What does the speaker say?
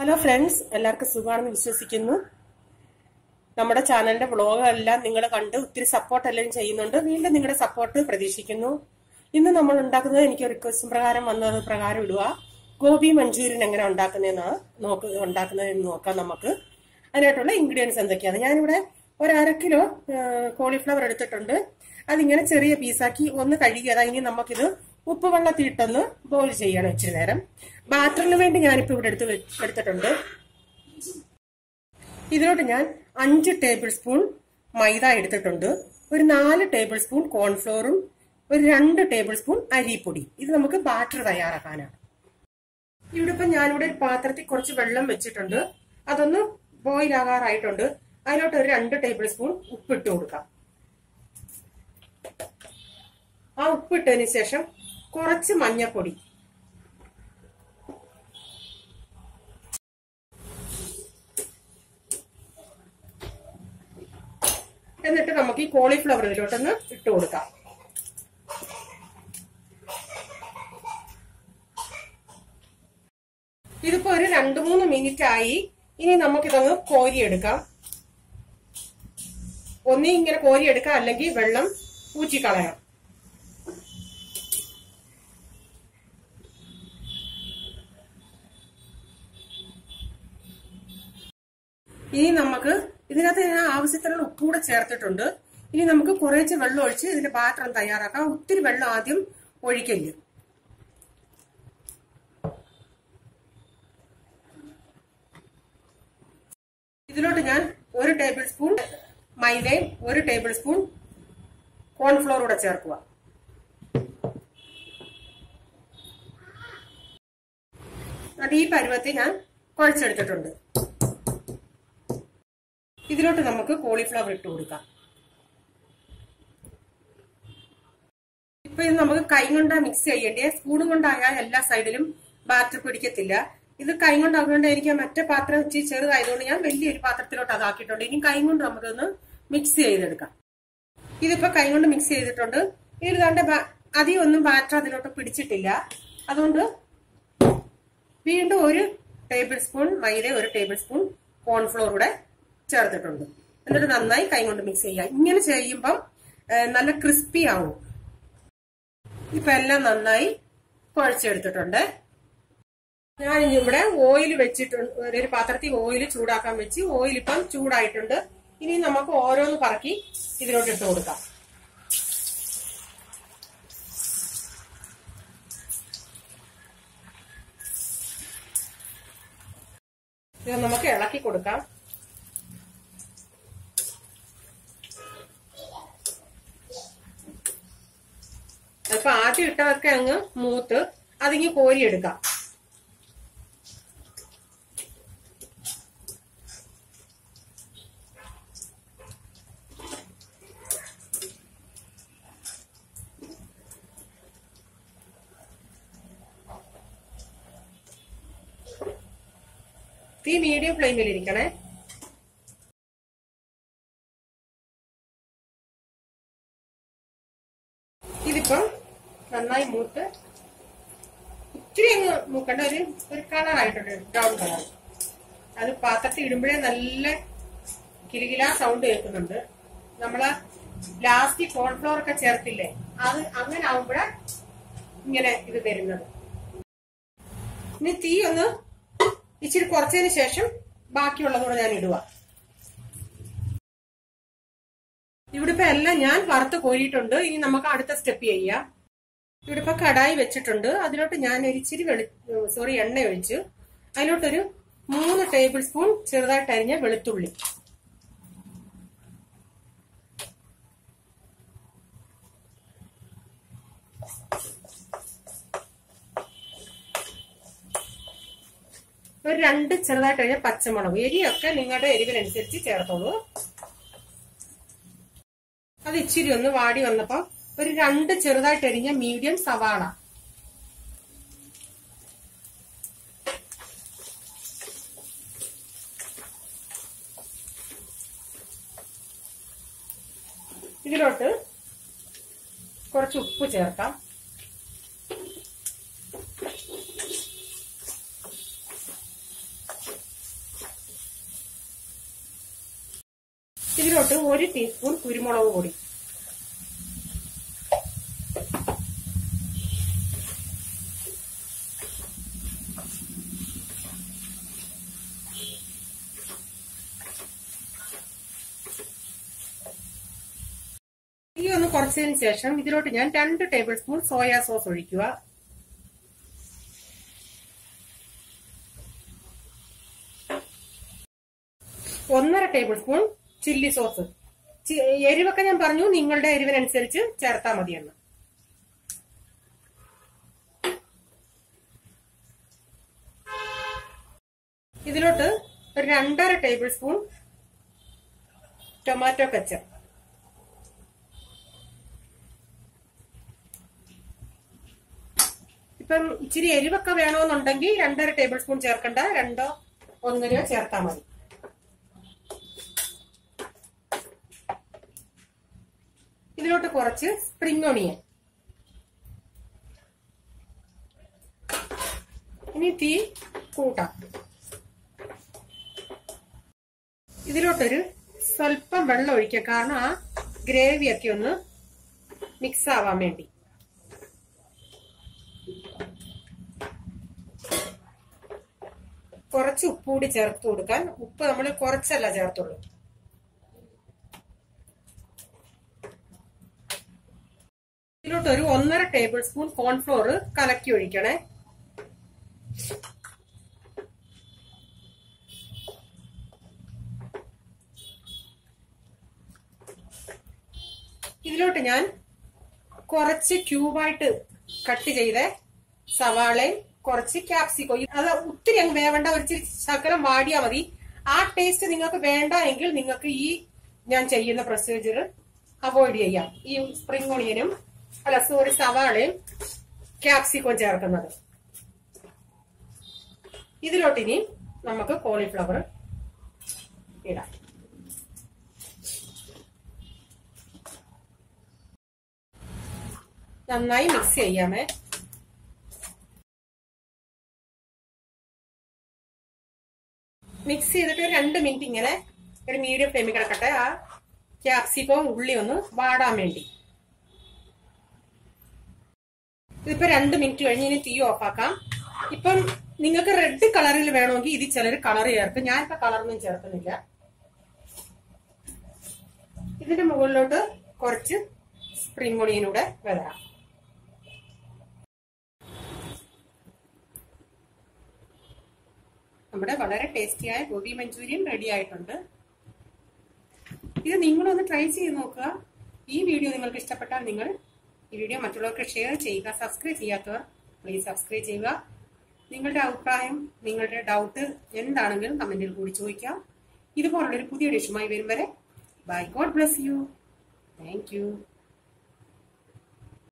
hello friends എല്ലാവർക്കും സുഖമാണെന്ന് വിശ്വസിക്കുന്നു നമ്മുടെ ചാനലിന്റെ വ്ളോഗെല്ലാം നിങ്ങൾ കണ്ട് ഒത്തിരി സപ്പോർട്ട് എല്ലാം ചെയ്യുന്നുണ്ട് വീണ്ടും നിങ്ങളുടെ സപ്പോർട്ട് പ്രതീക്ഷിക്കുന്നു ഇന്ന് നമ്മൾ ഉണ്ടാക്കുന്നത് എനിക്ക് റിക്വസ്റ്റ് പ്രകാരം വന്നത് പ്രകാരം ഇടുക ഗോപി മഞ്ചൂരിയൻ എങ്ങനെ ഉണ്ടാക്കുന്നതെന്ന് നോക്ക് ഉണ്ടാക്കുന്നതെന്ന് നോക്കാം നമുക്ക് അതിനായിട്ടുള്ള ഇൻഗ്രീഡിയൻസ് എന്തൊക്കെയാണ് ഞാനിവിടെ ഒരു അര കിലോ കോളിഫ്ലവർ എടുത്തിട്ടുണ്ട് അതിങ്ങനെ ചെറിയ പീസാക്കി ഒന്ന് കഴുകി അതാ ഇനി നമുക്കിത് ഉപ്പ് വെള്ളത്തിൽ ഇട്ടൊന്ന് ബോയിൽ ചെയ്യണം ഇച്ചിരി നേരം ബാറ്ററിന് വേണ്ടി ഞാനിപ്പോ ഇവിടെ എടുത്ത് വെ- എടുത്തിട്ടുണ്ട് ഇതിലോട്ട് ഞാൻ അഞ്ച് ടേബിൾ സ്പൂൺ മൈദ എടുത്തിട്ടുണ്ട് ഒരു നാല് ടേബിൾ സ്പൂൺ കോൺഫ്ലോറും ഒരു രണ്ട് ടേബിൾ സ്പൂൺ അരിപ്പൊടി ഇത് നമുക്ക് ബാറ്റർ തയ്യാറാക്കാനാണ് ഇവിടെ ഇപ്പൊ ഞാനിവിടെ ഒരു പാത്രത്തിൽ കുറച്ച് വെള്ളം വെച്ചിട്ടുണ്ട് അതൊന്ന് ബോയിൽ ആകാറായിട്ടുണ്ട് അതിലോട്ട് ഒരു രണ്ട് ടേബിൾ സ്പൂൺ ഉപ്പിട്ട് കൊടുക്കാം ആ ഉപ്പിട്ടതിന് ശേഷം കുറച്ച് മഞ്ഞപ്പൊടി എന്നിട്ട് നമുക്ക് ഈ കോളിഫ്ലവർ ഇതിലോട്ടൊന്ന് ഇട്ട് കൊടുക്കാം ഇതിപ്പോ ഒരു രണ്ടു മൂന്ന് മിനിറ്റ് ആയി ഇനി നമുക്കിതൊന്ന് കോരിയെടുക്കാം ഒന്നീ ഇങ്ങനെ കോരിയെടുക്കാം അല്ലെങ്കിൽ വെള്ളം ഊറ്റിക്കളയാം ഇനി നമുക്ക് ഇതിനകത്ത് ഞാൻ ആവശ്യത്തിനുള്ള ഉപ്പ് കൂടെ ചേർത്തിട്ടുണ്ട് ഇനി നമുക്ക് കുറേശ്ശെ വെള്ളം ഒഴിച്ച് ഇതിന്റെ പാത്രം തയ്യാറാക്കാം ഒത്തിരി വെള്ളം ആദ്യം ഒഴിക്കല് ഇതിലോട്ട് ഞാൻ ഒരു ടേബിൾ സ്പൂൺ മൈദയും ഒരു ടേബിൾ സ്പൂൺ കോൺഫ്ലോർ കൂടെ ചേർക്കുക അത് ഈ പരുവത്തിൽ ഞാൻ കുഴച്ചെടുത്തിട്ടുണ്ട് ഇതിലോട്ട് നമുക്ക് കോളിഫ്ലവർ ഇട്ട് കൊടുക്കാം ഇപ്പൊ ഇത് നമുക്ക് കൈ കൊണ്ടാ മിക്സ് ചെയ്യേണ്ടേ സ്പൂണും കൊണ്ടായാൽ എല്ലാ സൈഡിലും ബാറ്റർ പിടിക്കത്തില്ല ഇത് കൈ കൊണ്ടാകുകൊണ്ട് എനിക്ക് മറ്റേ പാത്രം ഇച്ചിരി ചെറുതായതുകൊണ്ട് ഞാൻ വലിയൊരു പാത്രത്തിലോട്ട് അതാക്കിയിട്ടുണ്ട് ഇനി കൈ കൊണ്ട് നമുക്കൊന്ന് മിക്സ് ചെയ്തെടുക്കാം ഇതിപ്പോ കൈ കൊണ്ട് മിക്സ് ചെയ്തിട്ടുണ്ട് ഇതിൽ കണ്ട അധികം ഒന്നും ബാറ്റർ അതിലോട്ട് പിടിച്ചിട്ടില്ല അതുകൊണ്ട് വീണ്ടും ഒരു ടേബിൾ സ്പൂൺ മൈദ ഒരു ടേബിൾ സ്പൂൺ കോൺഫ്ലോർ കൂടെ ചേർത്തിട്ടുണ്ട് എന്നിട്ട് നന്നായി കൈ കൊണ്ട് മിക്സ് ചെയ്യുക ഇങ്ങനെ ചെയ്യുമ്പം ഏഹ്, നല്ല ക്രിസ്പി ആവും ഇപ്പൊ എല്ലാം നന്നായി കുഴച്ചെടുത്തിട്ടുണ്ട് ഞാൻ ഇവിടെ ഓയിൽ വെച്ചിട്ടുണ്ട് ഒരു പാത്രത്തിൽ ഓയിൽ ചൂടാക്കാൻ വെച്ച് ഓയിൽ ഇപ്പം ചൂടായിട്ടുണ്ട് ഇനി നമുക്ക് ഓരോന്ന് പറക്കി ഇതിലോട്ട് ഇട്ട് കൊടുക്കാം ഇത് നമുക്ക് ഇളക്കി കൊടുക്കാം അപ്പൊ ആദ്യം ഇട്ടതൊക്കെ അങ്ങ് മൂത്ത് അതിങ്ങി കോരിയെടുക്കാം തീ മീഡിയം ഫ്ലെയിമിൽ ഇരിക്കണേ ഇതിപ്പം നന്നായി മൂത്ത് ഇച്ചിരി അങ്ങ് മൂക്കേണ്ട ഒരു ഒരു കളർ ആയിട്ടുണ്ട് ബ്രൗൺ കളർ അത് പാത്രത്തിൽ ഇടുമ്പോഴേ നല്ല കിലുകില സൗണ്ട് കേൾക്കുന്നുണ്ട് നമ്മള് ലാസ്റ്റ് കോൺഫ്ലോർ ഒക്കെ ചേർത്തില്ലേ അത് അങ്ങനെ ആവുമ്പോഴാ ഇങ്ങനെ ഇത് വരുന്നത് ഇനി തീ ഒന്ന് ഇച്ചിരി കുറച്ചതിന് ശേഷം ബാക്കിയുള്ളതൂടെ ഞാൻ ഇടുക ഇവിടെ ഇപ്പൊ എല്ലാം ഞാൻ വറുത്ത് കോരിയിട്ടുണ്ട് ഇനി നമുക്ക് അടുത്ത സ്റ്റെപ്പ് ചെയ്യാം ഇവിടെ ഇപ്പൊ കടായി വെച്ചിട്ടുണ്ട് അതിലോട്ട് ഞാൻ ഒരു ഇച്ചിരി വെളി സോറി എണ്ണ ഒഴിച്ചു അതിലോട്ടൊരു മൂന്ന് ടേബിൾ സ്പൂൺ ചെറുതായിട്ട് അരിഞ്ഞ വെളുത്തുള്ളി ഒരു രണ്ട് ചെറുതായിട്ട് അരിഞ്ഞ പച്ചമുളക് എരിയൊക്കെ നിങ്ങളുടെ എരിവിനനുസരിച്ച് ചേർത്തോളൂ അത് ഇച്ചിരി ഒന്ന് വാടി വന്നപ്പോ ഒരു രണ്ട് ചെറുതായിട്ട് അരിഞ്ഞ മീഡിയം സവാള ഇതിലോട്ട് കുറച്ച് ഉപ്പ് ചേർക്കാം ഇതിലോട്ട് ഒരു ടീസ്പൂൺ കുരുമുളക് പൊടി ഈ ഒന്ന് കുറച്ചതിന് ശേഷം ഇതിലോട്ട് ഞാൻ രണ്ട് ടേബിൾ സ്പൂൺ സോയാ സോസ് ഒഴിക്കുക ഒന്നര ടേബിൾ സ്പൂൺ ചില്ലി സോസ് ചി- എരിവൊക്കെ ഞാൻ പറഞ്ഞു നിങ്ങളുടെ എരിവിനനുസരിച്ച് ചേർത്താൽ മതിയെന്ന് ഇതിലോട്ട് ഒരു രണ്ടര ടേബിൾ സ്പൂൺ ടൊമാറ്റോ കച്ചപ്പ് ഇപ്പം ഇച്ചിരി എരിവൊക്കെ വേണമെന്നുണ്ടെങ്കിൽ രണ്ടര ടേബിൾ സ്പൂൺ ചേർക്കണ്ട രണ്ടോ ഒന്നരയോ ചേർത്താൽ മതി ഇതിലോട്ട് കുറച്ച് സ്പ്രിംഗ് ഒണിയൻ ഇനി തീ കൂട്ടാം ഇതിലോട്ടൊരു സ്വല്പം വെള്ളം ഒഴിക്കുക കാരണം ആ ഗ്രേവിയൊക്കെ ഒന്ന് മിക്സ് ആവാൻ വേണ്ടി കുറച്ച് ഉപ്പ് കൂടി ചേർത്ത് കൊടുക്കാൻ ഉപ്പ് നമ്മൾ കുറച്ചല്ല ചേർത്തുള്ളൂ ഇതിലോട്ട് ഒരു ഒന്നര ടേബിൾ സ്പൂൺ കോൺഫ്ലോർ കലക്കി ഒഴിക്കണേ ഇതിലോട്ട് ഞാൻ കുറച്ച് ക്യൂബായിട്ട് കട്ട് ചെയ്ത സവാളയും കുറച്ച് ക്യാപ്സിക്കോ അത് ഒത്തിരി അങ്ങ് വേവണ്ട ഒരു ഇച്ചിരി ശകലം വാടിയാൽ മതി ആ ടേസ്റ്റ് നിങ്ങൾക്ക് വേണ്ട എങ്കിൽ നിങ്ങൾക്ക് ഈ ഞാൻ ചെയ്യുന്ന പ്രൊസീജിയർ അവോയ്ഡ് ചെയ്യാം ഈ സ്പ്രിംഗ് ഓണിയനും അല്ല സോറി സവാളയും ക്യാപ്സിക്കോം ചേർക്കുന്നത് ഇതിലോട്ടിനി നമുക്ക് കോളിഫ്ലവർ ഇടാം നന്നായി മിക്സ് ചെയ്യാമേ മിക്സ് ചെയ്തിട്ട് ഒരു രണ്ട് മിനിറ്റ് ഇങ്ങനെ ഒരു മീഡിയം ഫ്ലെയിമിൽ കിടക്കട്ടെ ആ ക്യാപ്സിക്കവും ഉള്ളി ഒന്ന് വാടാൻ വേണ്ടി ഇതിപ്പോ രണ്ട് മിനിറ്റ് കഴിഞ്ഞ് ഇനി തീ ഓഫാക്കാം ഇപ്പം നിങ്ങൾക്ക് റെഡ് കളറിൽ വേണമെങ്കിൽ ഇത് ചിലർ കളർ ചേർക്കും ഞാനിപ്പോ കളറൊന്നും ചേർക്കുന്നില്ല ഇതിന്റെ മുകളിലോട്ട് കുറച്ച് സ്പ്രിംഗ് ഒണിയനൂടെ വിതറാം നമ്മുടെ വളരെ ടേസ്റ്റിയായ ഗോബി മഞ്ചൂരിയൻ റെഡി ആയിട്ടുണ്ട് ഇത് നിങ്ങളൊന്ന് ട്രൈ ചെയ്ത് നോക്കുക ഈ വീഡിയോ നിങ്ങൾക്ക് ഇഷ്ടപ്പെട്ടാൽ നിങ്ങൾ ഈ വീഡിയോ മറ്റുള്ളവർക്ക് ഷെയർ ചെയ്യുക സബ്സ്ക്രൈബ് ചെയ്യാത്തവർ പ്ലീസ് സബ്സ്ക്രൈബ് ചെയ്യുക നിങ്ങളുടെ അഭിപ്രായം നിങ്ങളുടെ ഡൗട്ട് എന്താണെങ്കിലും കമന്റിൽ കൂടി ചോദിക്കാം ഇതുപോലുള്ളൊരു പുതിയ ഡിഷുമായി വരും വരെ bye God bless you thank U